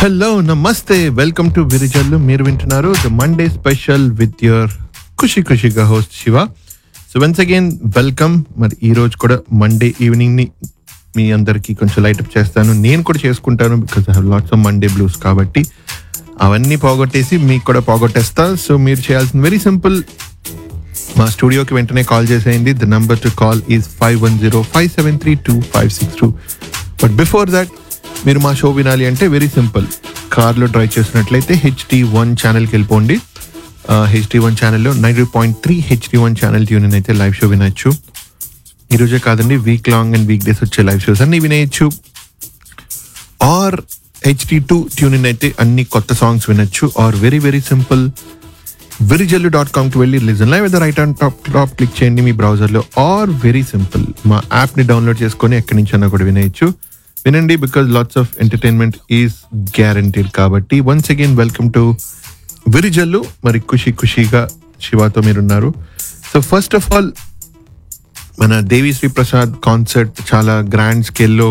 hello నమస్తే welcome to Virijallu మీరు వింటున్నారు the Monday special with your Khushi ఖుషిగా host Shiva so once again welcome మరి ఈ రోజు కూడా మండే ఈవినింగ్ ని మీ అందరికి కొంచెం లైట్ అప్ చేస్తాను నేను కూడా చేసుకుంటాను because I have lots of Monday blues కాబట్టి అవన్నీ పోగొట్టేసి మీకు కూడా పోగొట్టేస్తా సో మీరు చేయాల్సిన వెరీ సింపుల్ మా స్టూడియోకి వెంటనే కాల్ చేసేయండి the number to call is five one zero five seven three two five six two but before that మీరు మా షో వినాలి అంటే వెరీ సింపుల్ కార్లో డ్రైవ్ చేసినట్లయితే హెచ్డి వన్ ఛానల్కి వెళ్ళిపోండి హెచ్డి వన్ ఛానల్లో ninety point three HD one channel tune అయితే లైవ్ షో వినొచ్చు ఈ రోజే కాదండి week long and week days వచ్చే లైవ్ షోస్ అన్ని వినేయచ్చు or HD two tune in అయితే అన్ని కొత్త సాంగ్స్ వినొచ్చు or very very simple Virijallu dot కామ్కి వెళ్ళి లిజన్ లైవ్ ఏదో right and tap tap click చేయండి మీ బ్రౌజర్లో ఆర్ వెరీ సింపుల్ మా యాప్ని డౌన్లోడ్ చేసుకొని ఎక్కడి నుంచైనా కూడా వినేయచ్చు వినండి because lots of entertainment is guaranteed కాబట్టి once again welcome to Virijallu మరి ఖుషి ఖుషిగా శివాతో మీరున్నారు సో ఫస్ట్ ఆఫ్ ఆల్ మన దేవి శ్రీ ప్రసాద్ కాన్సర్ట్ చాలా గ్రాండ్ స్కేల్లో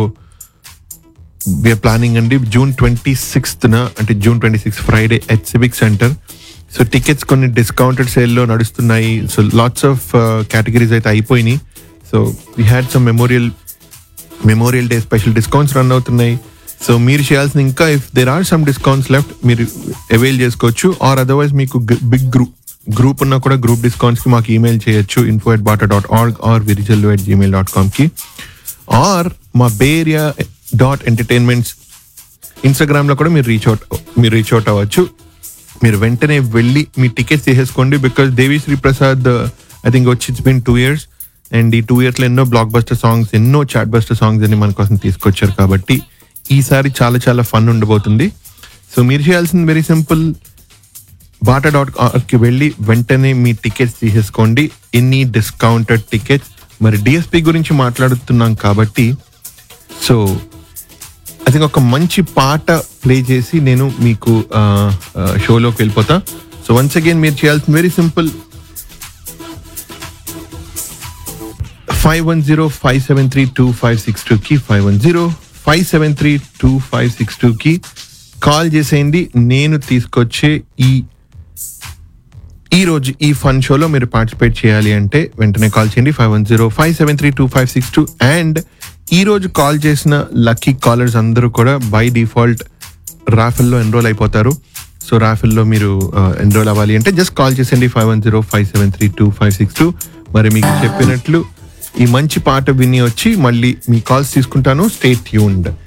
విఆర్ ప్లానింగ్ అండి జూన్ ట్వంటీ సిక్స్త్న అంటే June twenty sixth Friday at civic centre so tickets కొన్ని డిస్కౌంటెడ్ సేల్లో నడుస్తున్నాయి సో లాట్స్ ఆఫ్ కేటగిరీస్ అయితే అయిపోయినాయి so we had some memorial memorial day special discounts run అవుతున్నాయి సో మీరు చేయాల్సిన ఇంకా if there are some discounts left మీరు అవైల్ చేసుకోవచ్చు ఆర్ అదర్వైజ్ మీకు బిగ్ గ్రూప్ గ్రూప్ ఉన్నా కూడా గ్రూప్ డిస్కౌంట్స్కి మాకు ఈమెయిల్ చేయొచ్చు info at BATA dot org or Virijallu at Gmail dot కామ్కి ఆర్ మా బేరియా డాట్ ఎంటర్టైన్మెంట్స్ ఇన్స్టాగ్రామ్లో కూడా మీరు రీచ్ అవుట్ మీరు రీచ్ అవుట్ అవ్వచ్చు మీరు వెంటనే వెళ్ళి మీ టికెట్స్ తీసేసుకోండి because Devi Sri Prasad I think వచ్చి it's been two years and ఈ టూ ఇయర్స్లో ఎన్నో బ్లాక్ బస్టర్ సాంగ్స్ ఎన్నో చాట్ బస్టర్ సాంగ్స్ అని మన కోసం తీసుకొచ్చారు కాబట్టి ఈసారి చాలా చాలా ఫన్ ఉండబోతుంది సో మీరు చేయాల్సింది వెరీ సింపుల్ బాటా డాట్ కి వెళ్ళి వెంటనే మీ టికెట్స్ తీసేసుకోండి ఎన్ని డిస్కౌంటెడ్ టికెట్స్ మరి డిఎస్పి గురించి మాట్లాడుతున్నాం కాబట్టి సో ఐ థింక్ ఒక మంచి పాట ప్లే చేసి నేను మీకు షోలోకి వెళ్ళిపోతా సో వన్స్ అగైన్ మీరు చేయాల్సిన very simple five one zero five seven three two five six టూకి five one zero five seven three two five six టూకి కాల్ చేసేయండి నేను తీసుకొచ్చే ఈ ఈ రోజు ఈ ఫన్ షోలో మీరు పార్టిసిపేట్ చేయాలి అంటే వెంటనే కాల్ చేయండి five one zero five seven three two five six two and ఈ రోజు కాల్ చేసిన లక్కీ కాలర్స్ అందరూ కూడా బై డిఫాల్ట్ రాఫెల్లో ఎన్రోల్ అయిపోతారు సో రాఫెల్లో మీరు ఎన్రోల్ అవ్వాలి అంటే జస్ట్ కాల్ చేసేయండి five one zero five seven three two five six two మరి మీకు చెప్పినట్లు ఈ మంచి పాట విని వచ్చి మళ్ళీ మీ కాల్స్ తీసుకుంటాను స్టేట్ ట్యూన్డ్